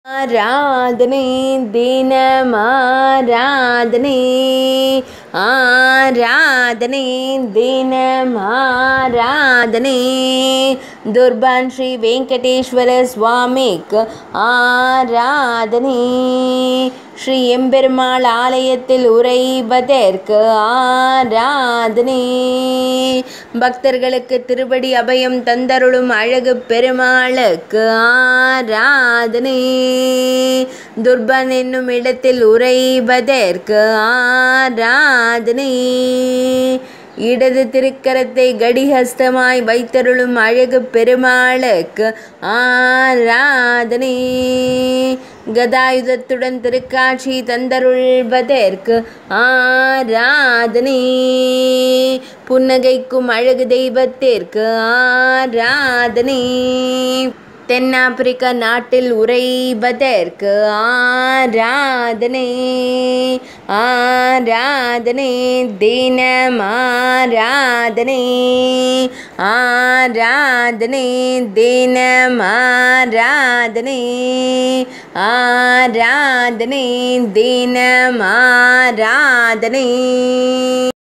ஆராதனை தினமாராதனை ஆராதனை தினமாராதனை துர்பான் ஸ்ரீ வெங்கடேஸ்வர சுவாமிக்கு ஆராதனை ஸ்ரீ எம்பெருமாள் ஆலயத்தில் உரைவதற்கு ஆராதனை பக்தர்களுக்கு திருவடி அபயம் தந்தருளும் அழகு பெருமாளுக்கு ஆராதனை துர்பன் என்னும் இடத்தில் உரைவதற்கு ஆராதனை இடது திருக்கரத்தை கடிஹஸ்தமாய் வைத்தருளும் அழகு பெருமாளுக்கு ஆராதனை கதாயுதத்துடன் திருக்காட்சி தந்தருள்வதற்கு ஆராதனை புன்னகைக்கும் அழகு தெய்வத்திற்கு ஆராதனை தென்னாப்பிரிக்க நாட்டில் உறைவதற்கு ஆராதனை ஆராதனை தினம் ஆராதனை ஆராதனை தினம் ஆராதனை ஆராதனை தினம் ஆராதனை